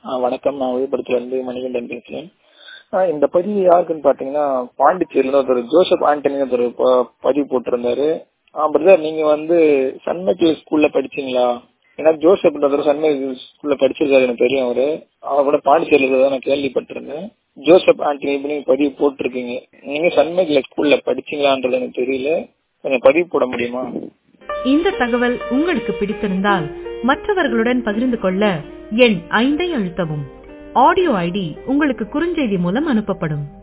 ஆ, வணக்கம் நான் விழுப்புரத்துல இருந்து மணிகண்டன் பேசுறேன் ஆ, இந்த பதிவு யாருக்குன்னு பாத்தீங்கன்னா பாண்டிச்சேரியில ஒருத்தர் ஜோசப் ஆண்டனி ஒருத்தர் ப- பதிவு போட்டிருந்தாரு பிரதர் நீங்க வந்து சன்மைக்கேல் ஸ்கூல்ல படிச்சீங்களா ஏன்னா ஜோசப் சன்மைக்கேல் ஸ்கூல்ல படிச்சிருக்காரு எனக்கு தெரியும் அவரு அவர் கூட பாண்டிச்சேரியில இருக்கிறதா நான் கேள்விப்பட்டிருந்தேன் ஜோசப் ஆண்டனி இப்படி நீங்க பதிவு போட்டிருக்கீங்க நீங்க சன்மைக்கேல் ஸ்கூல்ல படிச்சீங்களான்றது எனக்கு தெரியல கொஞ்சம் பதிவு போட முடியுமா இந்த தகவல் உங்களுக்கு பிடித்திருந்தால் மற்றவர்களுடன் பகிர்ந்து கொள்ள எண் ஐந்தை அழுத்தவும் ஆடியோ ஐடி உங்களுக்கு குறுஞ்செய்தி மூலம் அனுப்பப்படும்